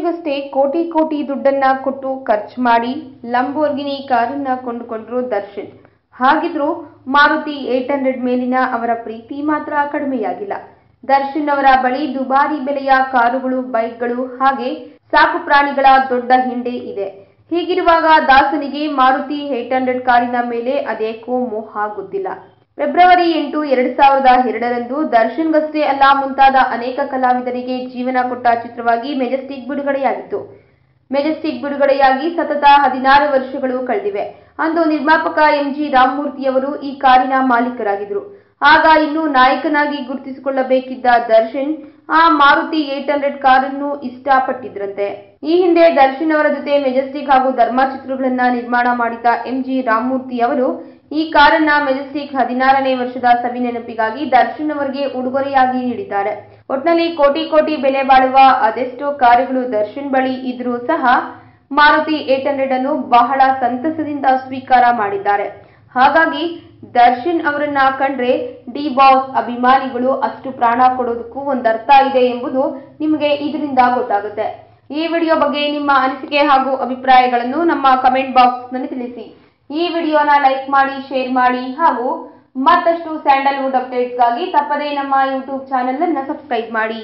ಇತ್ತೀಚೆಗಷ್ಟೇ ಕೋಟಿ ಕೋಟಿ ದುಡ್ಡನ್ನ ಕೊಟ್ಟು ಖರ್ಚು ಮಾಡಿ ಲಂಬೋರ್ಗಿನಿ ಕಾರನ್ನ ಕೊಂಡುಕೊಂಡ್ರು ದರ್ಶನ್ ಹಾಗಿದ್ರೂ ಮಾರುತಿ ಏಟ್ ಹಂಡ್ರೆಡ್ ಮೇಲಿನ ಅವರ ಪ್ರೀತಿ ಮಾತ್ರ ಕಡಿಮೆಯಾಗಿಲ್ಲ ದರ್ಶನ್ ಅವರ ಬಳಿ ದುಬಾರಿ ಬೆಲೆಯ ಕಾರುಗಳು ಬೈಕ್ಗಳು ಹಾಗೆ ಸಾಕು ಪ್ರಾಣಿಗಳ ದೊಡ್ಡ ಹಿಂಡೆ ಇದೆ ಹೀಗಿರುವಾಗ ದಾಸನಿಗೆ ಮಾರುತಿ ಏಟ್ ಹಂಡ್ರೆಡ್ ಕಾರಿನ ಮೇಲೆ ಅದೇಕೋ ಮೋಹ ಗೊತ್ತಿಲ್ಲ ಫೆಬ್ರವರಿ ಎಂಟು ಎರಡ್ ಸಾವಿರದ ಎರಡರಂದು ದರ್ಶನ್ಗಷ್ಟೇ ಅಲ್ಲ ಮುಂತಾದ ಅನೇಕ ಕಲಾವಿದರಿಗೆ ಜೀವನ ಕೊಟ್ಟ ಚಿತ್ರವಾಗಿ ಮೆಜೆಸ್ಟಿಕ್ ಬಿಡುಗಡೆಯಾಗಿತ್ತು ಮೆಜೆಸ್ಟಿಕ್ ಬಿಡುಗಡೆಯಾಗಿ ಸತತ ಹದಿನಾರು ವರ್ಷಗಳು ಕಳೆದಿವೆ ಅಂದು ನಿರ್ಮಾಪಕ ಎಂಜಿ ರಾಮಮೂರ್ತಿಯವರು ಈ ಕಾರಿನ ಮಾಲೀಕರಾಗಿದ್ರು ಆಗ ಇನ್ನು ನಾಯಕನಾಗಿ ಗುರುತಿಸಿಕೊಳ್ಳಬೇಕಿದ್ದ ದರ್ಶನ್ ಆ ಮಾರುತಿ ಏಟ್ ಹಂಡ್ರೆಡ್ ಕಾರನ್ನು ಇಷ್ಟಪಟ್ಟಿದ್ರಂತೆ ಈ ಹಿಂದೆ ದರ್ಶನ್ ಅವರ ಜೊತೆ ಮೆಜೆಸ್ಟಿಕ್ ಹಾಗೂ ಧರ್ಮ ಚಿತ್ರಗಳನ್ನ ನಿರ್ಮಾಣ ಮಾಡಿದ ಎಂಜಿ ರಾಮಮೂರ್ತಿ ಅವರು ಈ ಕಾರನ್ನ ಮೆಜೆಸ್ಟಿಕ್ ಹದಿನಾರನೇ ವರ್ಷದ ಸವಿ ನೆನಪಿಗಾಗಿ ದರ್ಶನ್ ಅವರಿಗೆ ಉಡುಗೊರೆಯಾಗಿ ನೀಡಿದ್ದಾರೆ ಒಟ್ನಲ್ಲಿ ಕೋಟಿ ಕೋಟಿ ಬೆಲೆ ಬಾಳುವ ಅದೆಷ್ಟೋ ಕಾರುಗಳು ದರ್ಶನ್ ಬಳಿ ಇದ್ರೂ ಸಹ ಮಾರುತಿ ಏಟ್ ಹಂಡ್ರೆಡ್ ಅನ್ನು ಬಹಳ ಸಂತಸದಿಂದ ಸ್ವೀಕಾರ ಮಾಡಿದ್ದಾರೆ ಹಾಗಾಗಿ ದರ್ಶನ್ ಅವರನ್ನ ಕಂಡ್ರೆ ಡಿ ಬಾಸ್ ಅಭಿಮಾನಿಗಳು ಅಷ್ಟು ಪ್ರಾಣ ಕೊಡೋದಕ್ಕೂ ಒಂದರ್ಥ ಇದೆ ಎಂಬುದು ನಿಮಗೆ ಇದರಿಂದ ಗೊತ್ತಾಗುತ್ತೆ ಈ ವಿಡಿಯೋ ಬಗ್ಗೆ ನಿಮ್ಮ ಅನಿಸಿಕೆ ಹಾಗೂ ಅಭಿಪ್ರಾಯಗಳನ್ನು ನಮ್ಮ ಕಮೆಂಟ್ ಬಾಕ್ಸ್ ನಲ್ಲಿ ತಿಳಿಸಿ ಈ ವಿಡಿಯೋನ ಲೈಕ್ ಮಾಡಿ ಶೇರ್ ಮಾಡಿ ಹಾಗೂ ಮತ್ತಷ್ಟು ಸ್ಯಾಂಡಲ್ವುಡ್ ಅಪ್ಡೇಟ್ಸ್ಗಾಗಿ ತಪ್ಪದೇ ನಮ್ಮ ಯೂಟ್ಯೂಬ್ ಚಾನೆಲ್ ಅನ್ನು ಸಬ್ಸ್ಕ್ರೈಬ್ ಮಾಡಿ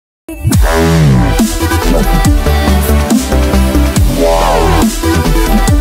Wow.